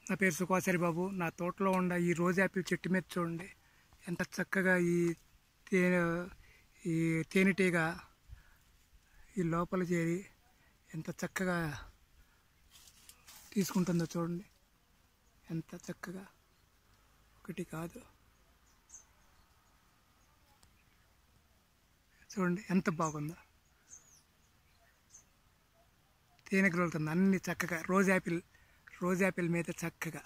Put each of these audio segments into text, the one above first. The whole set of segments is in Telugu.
నా పేరు సుఖాసరి బాబు నా తోటలో ఉన్న ఈ రోజు యాపిల్ చెట్టు మీద చూడండి ఎంత చక్కగా ఈ తేనె ఈ తేనెటీగ ఈ లోపల చేరి ఎంత చక్కగా తీసుకుంటుందో చూడండి ఎంత చక్కగా ఒకటి కాదు చూడండి ఎంత బాగుందో తేనె గ్రోలుతుంది అన్ని చక్కగా రోజ్ యాపిల్ రోజ్ యాపిల్ మీద చక్కగా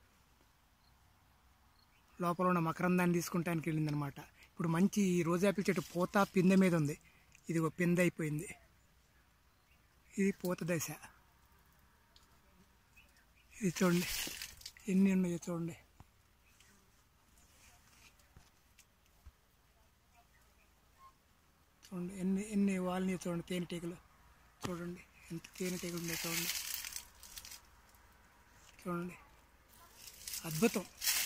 లోపల ఉన్న మకరందాన్ని తీసుకుంటానికి వెళ్ళిందనమాట ఇప్పుడు మంచి ఈ రోజ్ యాపిల్ చెట్టు పూత పిందె మీద ఉంది ఇది ఒక పిందె అయిపోయింది ఇది పూత దశ ఇది చూడండి ఎన్ని ఉన్నాయో చూడండి చూడండి ఎన్ని ఎన్ని వాళ్ళని చూడండి తేనెటీగలు చూడండి ఎంత తేనెటీగలు ఉన్నాయో చూడండి చూడండి అద్భుతం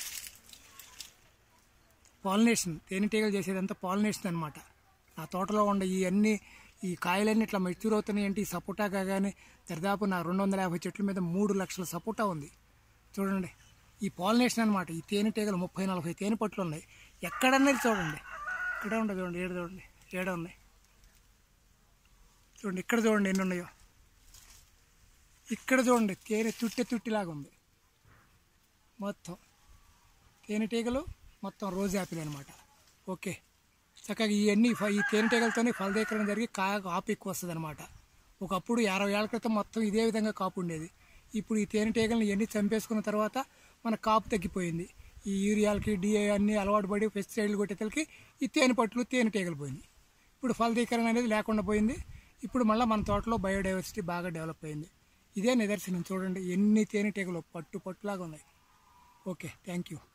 పాలినేషన్ తేనెటీగలు చేసేదంతా పాలినేషన్ అనమాట నా తోటలో ఉండే ఈ అన్ని ఈ కాయలన్నీ ఇట్లా మెచ్యూర్ అవుతున్నాయి అంటే ఈ సపోటా కాగానే దరిదాపు నా రెండు వందల యాభై చెట్ల మీద మూడు లక్షల సపోటా ఉంది చూడండి ఈ పాలినేషన్ అనమాట ఈ తేనెటీగలు ముప్పై నలభై తేనె పట్లు ఉన్నాయి ఎక్కడన్నది చూడండి ఇక్కడే ఉండదు చూడండి ఏడు చూడండి ఏడ ఉన్నాయి చూడండి ఇక్కడ చూడండి ఎన్ని ఉన్నాయో ఇక్కడ చూడండి తేనె తుట్టె తుట్టిలాగా ఉంది మొత్తం తేనెటీగలు మొత్తం రోజ్ యాపిల్ అనమాట ఓకే చక్కగా ఇవన్నీ ఫ- ఈ తేనెటీగలతోనే ఫలదీకరణ జరిగి కా కాపు ఎక్కువ వస్తుంది అనమాట ఒకప్పుడు యాభై ఏళ్ళ క్రితం మొత్తం ఇదే విధంగా కాపు ఉండేది ఇప్పుడు ఈ తేనెటీగలను ఇవన్నీ చంపేసుకున్న తర్వాత మన కాపు తగ్గిపోయింది ఈ యూరియాలకి డిఏ అన్నీ అలవాటు పడి పెస్టిసైడ్లు కొట్టేతలకి ఈ తేనె పట్లు తేనెటీగలు పోయినాయి ఇప్పుడు ఫలదీకరణ అనేది లేకుండా పోయింది ఇప్పుడు మళ్ళీ మన తోటలో బయోడైవర్సిటీ బాగా డెవలప్ అయింది ఇదే నిదర్శనం చూడండి ఎన్ని తేనెటీగలు పట్టు పట్టులాగా ఉన్నాయి ఓకే థ్యాంక్ యూ